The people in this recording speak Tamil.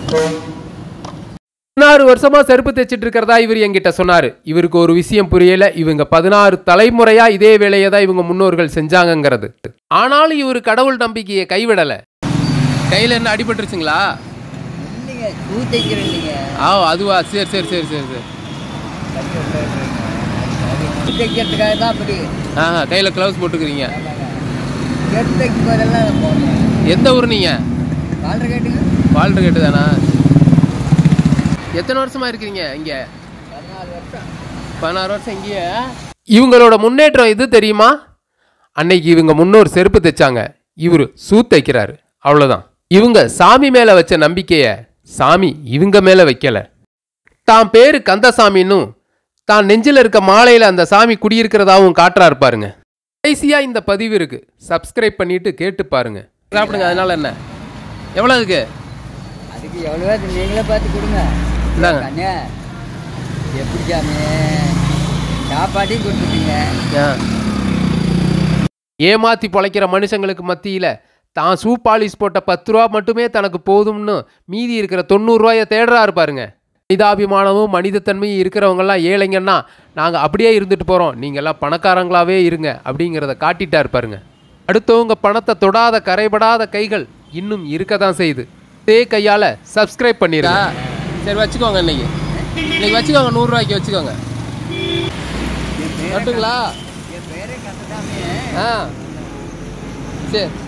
பதினாறு வருஷமா செருப்பு தைச்சிட்டு இருக்கிறதா இவர் என்கிட்ட சொன்னாரு இவருக்கு ஒரு விஷயம் புரியல இவங்க பதினாறு தலைமுறையா இதே வேலையை தான் இவங்க முன்னோர்கள் செஞ்சாங்கங்கிறது ஆனாலும் இவர் கடவுள் நம்பிக்கையை கைவிடல கையில என்ன அடிபட்டுருச்சுங்களா இல்லைங்க பூ தைக்கிறேன் இல்லைங்க ஆ அதுவா சரி சரி சரி சரி சரி பூ தைக்கிறதுக்காக தான் அப்படி ஆ கையில கிளவுஸ் போட்டுக்கிறீங்க எடுத்து தைக்கும் போதெல்லாம் அதை போடுறேன் எந்த ஊர் நீங்க கால்ற கேட்டுங்க வாழ்ற கேட்டு தானா எத்தனை வருஷமா இருக்கிறீங்க இங்க பதினாலு வருஷம் பதினாறு வருஷம் இங்கேயே இவங்களோட முன்னேற்றம் இது தெரியுமா அன்னைக்கு இவங்க முன்னோர் செருப்பு தைச்சாங்க இவர் சூ தைக்கிறாரு அவ்வளோதான் இவங்க சாமி மேலே வச்ச நம்பிக்கைய சாமி இவங்க மேலே வைக்கல தான் பேரு கந்தசாமின்னும் தான் நெஞ்சில் இருக்க மாலையில் அந்த சாமி குடியிருக்கிறதாவும் காட்டுறாரு பாருங்க கடைசியா இந்த பதிவு இருக்கு சப்ஸ்கிரைப் பண்ணிட்டு கேட்டு பாருங்க சாப்பிடுங்க அதனால என்ன எவ்வளோ இருக்கு அதுக்கு எவ்வளோ நீங்களே பார்த்து கொடுங்க இந்தாங்க. கண்ணே எப்படி சாமி சாப்பாட்டையும் கொடுத்துட்டீங்க ஏமாத்தி பொழைக்கிற மனுஷங்களுக்கு மத்தியில் தான் ஷூ பாலிஷ் போட்ட பத்து ரூபா மட்டுமே தனக்கு போதும்னு மீதி இருக்கிற தொண்ணூறுரூவாயை தேடுறாரு பாருங்க மனிதாபிமானமும் மனிதத்தன்மையும் இருக்கிறவங்கெல்லாம் ஏழைங்கன்னா நாங்கள் அப்படியே இருந்துட்டு போகிறோம் நீங்கள்லாம் பணக்காரங்களாவே இருங்க அப்படிங்கிறத காட்டிட்டார் பாருங்க அடுத்தவங்க பணத்தை தொடாத கரைபடாத கைகள் இன்னும் இருக்க தான் செய்யுது இதே கையால் சப்ஸ்கிரைப் பண்ணிருங்க சரி வச்சுக்கோங்க இன்னைக்கு இன்னைக்கு வச்சுக்கோங்க நூறுரூவாய்க்கு வச்சுக்கோங்க கட்டுங்களா என் பேரே கந்தசாமி ஆ சரி